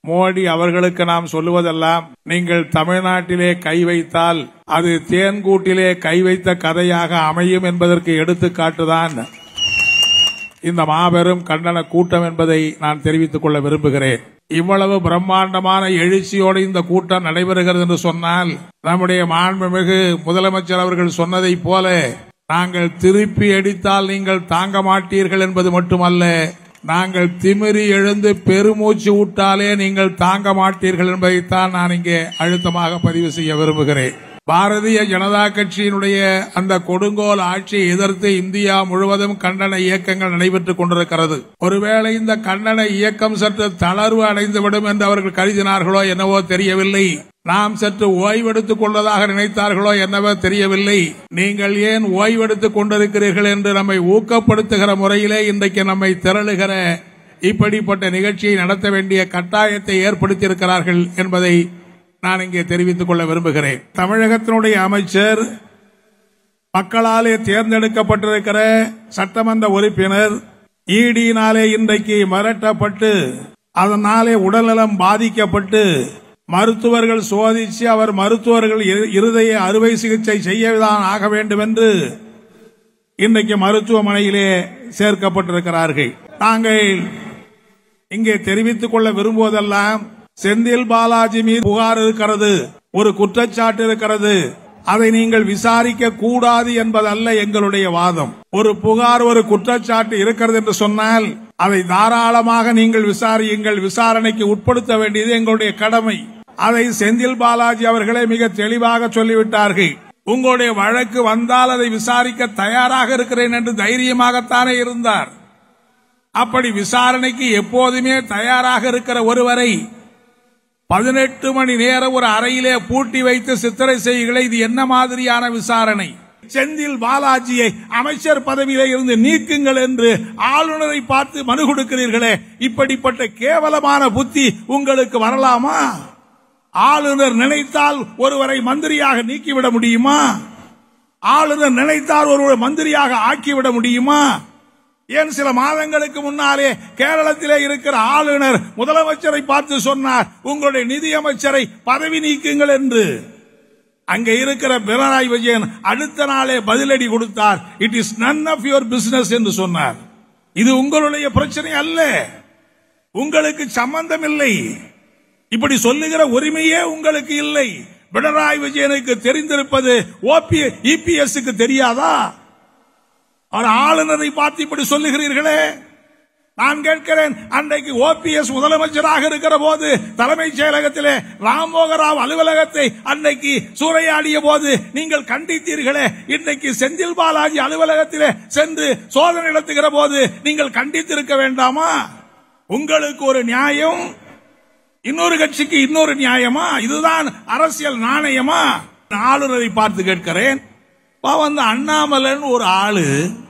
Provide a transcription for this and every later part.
மோடி அவர்களுக்கு நாம் சொல்லுவதெல்லாம் நீங்கள் தமிழ்நாட்டிலே கை வைத்தால் அது தேன்கூட்டிலே கை வைத்த கதையாக அமையும் என்பதற்கு எடுத்துக்காட்டுதான் இந்த மாபெரும் கண்டன கூட்டம் என்பதை நான் தெரிவித்துக் கொள்ள விரும்புகிறேன் இவ்வளவு பிரம்மாண்டமான எழுச்சியோடு இந்த கூட்டம் நடைபெறுகிறது என்று சொன்னால் நம்முடைய மாண்புமிகு முதலமைச்சர் அவர்கள் சொன்னதைப் போல நாங்கள் திருப்பி அடித்தால் நீங்கள் தாங்க மாட்டீர்கள் என்பது மட்டுமல்ல நாங்கள் திமிரி எழுந்து பெருமூச்சு விட்டாலே நீங்கள் தாங்க மாட்டீர்கள் என்பதைத்தான் நான் இங்கே அழுத்தமாக பதிவு செய்ய விரும்புகிறேன் பாரதிய ஜனதா கட்சியினுடைய அந்த கொடுங்கோல் ஆட்சியை எதிர்த்து இந்தியா முழுவதும் கண்டன இயக்கங்கள் நடைபெற்றுக் கொண்டிருக்கிறது ஒருவேளை இந்த கண்டன இயக்கம் சற்று தளர்வு அடைந்துவிடும் என்று அவர்கள் கருதினார்களோ என்னவோ தெரியவில்லை நாம் சற்று ஓய்வெடுத்துக் கொள்வதாக நினைத்தார்களோ என்னவோ தெரியவில்லை நீங்கள் ஏன் ஓய்வெடுத்துக் கொண்டிருக்கிறீர்கள் என்று நம்மை ஊக்கப்படுத்துகிற முறையிலே இன்றைக்கு நம்மை திரளுகிற இப்படிப்பட்ட நிகழ்ச்சியை நடத்த வேண்டிய கட்டாயத்தை ஏற்படுத்தியிருக்கிறார்கள் என்பதை நான் இங்கே தெரிவித்துக் கொள்ள விரும்புகிறேன் தமிழகத்தினுடைய அமைச்சர் மக்களாலே தேர்ந்தெடுக்கப்பட்டிருக்கிற சட்டமன்ற உறுப்பினர் ஈடியினாலே இன்றைக்கு மிரட்டப்பட்டு அதனாலே உடல்நலம் பாதிக்கப்பட்டு மருத்துவர்கள் சோதிச்சு அவர் மருத்துவர்கள் இரு- இருதய அறுவை சிகிச்சை செய்யதான் ஆக வேண்டும் என்று இன்றைக்கு மருத்துவமனையிலே சேர்க்கப்பட்டிருக்கிறார்கள் நாங்கள் இங்கே தெரிவித்துக் கொள்ள விரும்புவதெல்லாம் செந்தில் பாலாஜி மீது புகார் இருக்கிறது ஒரு குற்றச்சாட்டு இருக்கிறது அதை நீங்கள் விசாரிக்க கூடாது என்பதல்ல எங்களுடைய வாதம் ஒரு புகார் ஒரு குற்றச்சாட்டு இருக்கிறது என்று சொன்னால் அதை தாராளமாக நீங்கள் விசாரியுங்கள் விசாரணைக்கு உட்படுத்த வேண்டியது எங்களுடைய கடமை அதை செந்தில் பாலாஜி அவர்களே மிக தெளிவாக சொல்லிவிட்டார்கள் உங்களுடைய வழக்கு வந்தால் அதை விசாரிக்க தயாராக இருக்கிறேன் என்று தைரியமாகத்தானே இருந்தார் அப்படி விசாரணைக்கு எப்போதுமே தயாராக இருக்கிற ஒருவரை பதினெட்டு மணி நேரம் ஒரு அறையிலே பூட்டி வைத்து சித்திரை செய்களை இது என்ன மாதிரியான விசாரணை செந்தில் பாலாஜியை அமைச்சர் பதவியிலே இருந்து நீக்குங்கள் என்று ஆளுநரை பார்த்து மனு கொடுக்கிறீர்களே இப்படிப்பட்ட கேவலமான புத்தி உங்களுக்கு வரலாமா ஆளுநர் நினைத்தால் ஒருவரை மந்திரியாக நீக்கிவிட முடியுமா ஆளுநர் நினைத்தால் ஒருவரை மந்திரியாக ஆக்கிவிட முடியுமா ஏன் சில மாதங்களுக்கு முன்னாலே கேரளத்திலே இருக்கிற ஆளுநர் முதலமைச்சரை பார்த்து சொன்னார் உங்களுடைய நிதியமைச்சரை பதவி நீக்குங்கள் என்று அங்கே இருக்கிற பினராயி விஜயன் அடுத்த நாளே பதிலடி கொடுத்தார் it is none of your business என்று சொன்னார் இது உங்களுடைய பிரச்சனை அல்ல உங்களுக்கு சம்பந்தம் இல்லை இப்படி சொல்லுகிற உரிமையே உங்களுக்கு இல்லை பினராயி விஜயனுக்கு தெரிந்திருப்பது ஓபி இபிஎஸ்க்கு தெரியாதா அவர் ஆளுநரை பார்த்து இப்படி சொல்லுகிறீர்களே நான் கேட்கிறேன் அன்றைக்கு ஓபிஎஸ் முதலமைச்சராக இருக்கிற போது தலைமைச் செயலகத்திலே ராம்மோகராவ் அலுவலகத்தை அன்னைக்கு சூறையாடிய போது நீங்கள் கண்டித்தீர்களே இன்றைக்கு செந்தில் பாலாஜி அலுவலகத்திலே சென்று சோதனை நடத்துகிற போது நீங்கள் கண்டித்திருக்க வேண்டாமா உங்களுக்கு ஒரு நியாயம் இன்னொரு கட்சிக்கு இன்னொரு நியாயமா இதுதான் அரசியல் நாணயமா ஆளுநரை பார்த்து கேட்கிறேன் வந்து அண்ணாமலைன்னு ஒரு ஆளு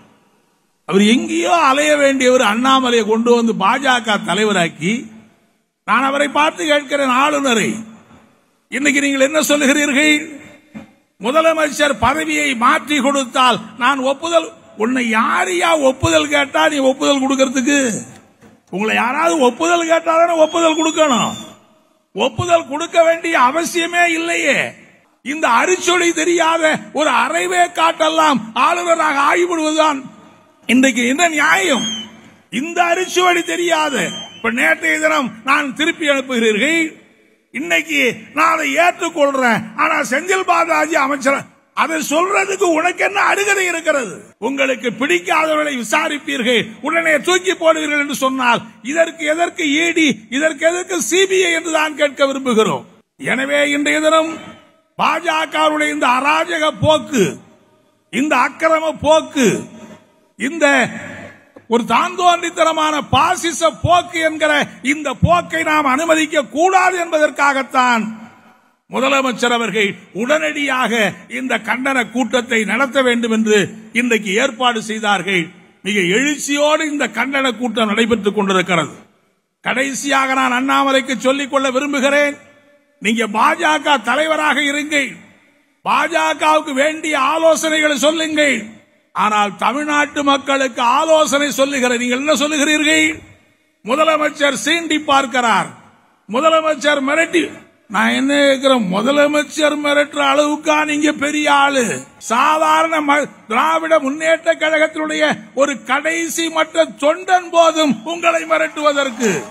அவர் எங்கேயோ அலைய வேண்டியவர் அண்ணாமலையை கொண்டு வந்து பாஜக தலைவராக்கி நான் அவரை பார்த்து கேட்கிறேன் ஆளுநரை இன்னைக்கு நீங்கள் என்ன சொல்லுகிறீர்கள் முதலமைச்சர் பதவியை மாற்றி கொடுத்தால் நான் ஒப்புதல் உன்னை யாரையா ஒப்புதல் கேட்டா நீ ஒப்புதல் கொடுக்கறதுக்கு உங்களை யாராவது ஒப்புதல் கேட்டாதானே ஒப்புதல் கொடுக்கணும் ஒப்புதல் கொடுக்க வேண்டிய அவசியமே இல்லையே இந்த அரிச்சொலி தெரியாத ஒரு அறைவே காட்டெல்லாம் ஆளுநராக ஆகிவிடுவதுதான் இன்றைக்கு என்ன நியாயம் இந்த அரிச்சுவடி தெரியாத இப்ப நேற்றைய தினம் நான் திருப்பி அனுப்புகிறீர்கள் இன்னைக்கு நான் அதை ஏற்றுக்கொள்றேன் ஆனா செந்தில் பாலாஜி அமைச்சர் அதை சொல்றதுக்கு உனக்கு என்ன அருகதை இருக்கிறது உங்களுக்கு பிடிக்காதவர்களை விசாரிப்பீர்கள் உடனே தூக்கி போடுவீர்கள் என்று சொன்னால் இதற்கு எதற்கு ஈடி இதற்கு எதற்கு சிபிஐ என்று தான் கேட்க விரும்புகிறோம் எனவே இன்றைய தினம் பாஜகவுடைய இந்த அராஜக போக்கு இந்த அக்கிரம போக்கு இந்த ஒரு தாந்தோன்றித்தனமான பாசிச போக்கு என்கிற இந்த போக்கை நாம் அனுமதிக்க கூடாது என்பதற்காகத்தான் முதலமைச்சர் அவர்கள் உடனடியாக இந்த கண்டன கூட்டத்தை நடத்த வேண்டும் என்று இன்றைக்கு ஏற்பாடு செய்தார்கள் மிக எழுச்சியோடு இந்த கண்டன கூட்டம் நடைபெற்றுக் கொண்டிருக்கிறது கடைசியாக நான் அண்ணாமலைக்கு சொல்லிக் கொள்ள விரும்புகிறேன் நீங்க பாஜக தலைவராக இருங்கள் பாஜகவுக்கு வேண்டிய ஆலோசனைகளை சொல்லுங்கள் ஆனால் தமிழ்நாட்டு மக்களுக்கு ஆலோசனை சொல்லுகிற நீங்கள் என்ன சொல்லுகிறீர்கள் முதலமைச்சர் சீண்டி பார்க்கிறார் முதலமைச்சர் மிரட்டி நான் என்ன கேட்கிறேன் முதலமைச்சர் மிரட்டுற அளவுக்கா நீங்க பெரிய ஆளு சாதாரண ம- திராவிட முன்னேற்ற கழகத்தினுடைய ஒரு கடைசி மற்ற தொண்டன் போதும் உங்களை மிரட்டுவதற்கு